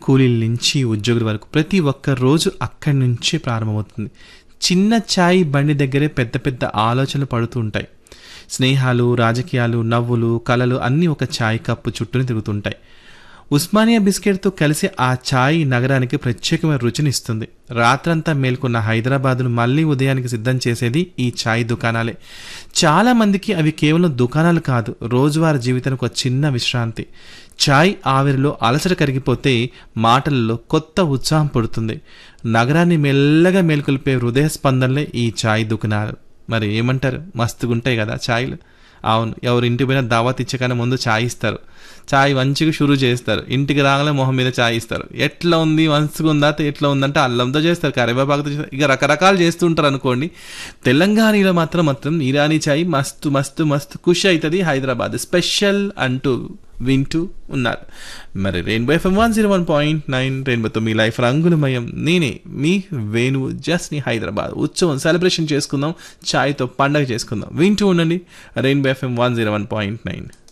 కూలీల నుంచి ఉద్యోగుల వరకు ప్రతి ఒక్క రోజు అక్కడి నుంచే ప్రారంభమవుతుంది చిన్న ఛాయ్ బండి దగ్గరే పెద్ద పెద్ద ఆలోచనలు పడుతూ ఉంటాయి స్నేహాలు రాజకీయాలు నవ్వులు కలలు అన్నీ ఒక ఛాయ్ కప్పు చుట్టూనే తిరుగుతుంటాయి ఉస్మానియా బిస్కెట్తో కలిసి ఆ ఛాయ్ నగరానికి ప్రత్యేకమైన రుచిని ఇస్తుంది రాత్రంతా మేల్కొన్న హైదరాబాదును మళ్ళీ ఉదయానికి సిద్ధం చేసేది ఈ ఛాయ్ దుకాణాలే చాలా మందికి అవి కేవలం దుకాణాలు కాదు రోజువారీ జీవితానికి ఒక చిన్న విశ్రాంతి ఛాయ్ ఆవిరిలో అలసట కరిగిపోతే మాటలలో కొత్త ఉత్సాహం పుడుతుంది నగరాన్ని మెల్లగా మేల్కొల్పే హృదయ స్పందనలే ఈ ఛాయ్ దుకాణాలు మరి ఏమంటారు మస్తుగా ఉంటాయి కదా ఛాయ్లు అవును ఎవరు ఇంటి పోయినా దావత్ ఇచ్చకన్నా ముందు ఛాయ్ ఇస్తారు ఛాయ్ మంచిగా షురూ చేస్తారు ఇంటికి రాగానే మొహం మీద ఛాయ్ ఇస్తారు ఎట్లా ఉంది మంచిగా ఉందా ఎట్లా ఉందంటే అల్లంతో చేస్తారు కరివేపాకుతో చేస్తారు ఇక రకరకాలు చేస్తుంటారు అనుకోండి తెలంగాణలో మాత్రం మాత్రం ఇరానీ ఛాయ్ మస్తు మస్తు మస్తు ఖుషి అవుతుంది హైదరాబాద్ స్పెషల్ అంటూ వింటూ ఉన్నారు మరి rainbow FM one zero one point nine రెయిన్బోతో మీ లైఫ్ రంగులమయం నేనే మీ వేణువు జస్ట్ నీ హైదరాబాద్ ఉత్సవం సెలబ్రేషన్ చేసుకుందాం ఛాయ్తో పండగ చేసుకుందాం వింటూ ఉండండి rainbow FM one zero one point nine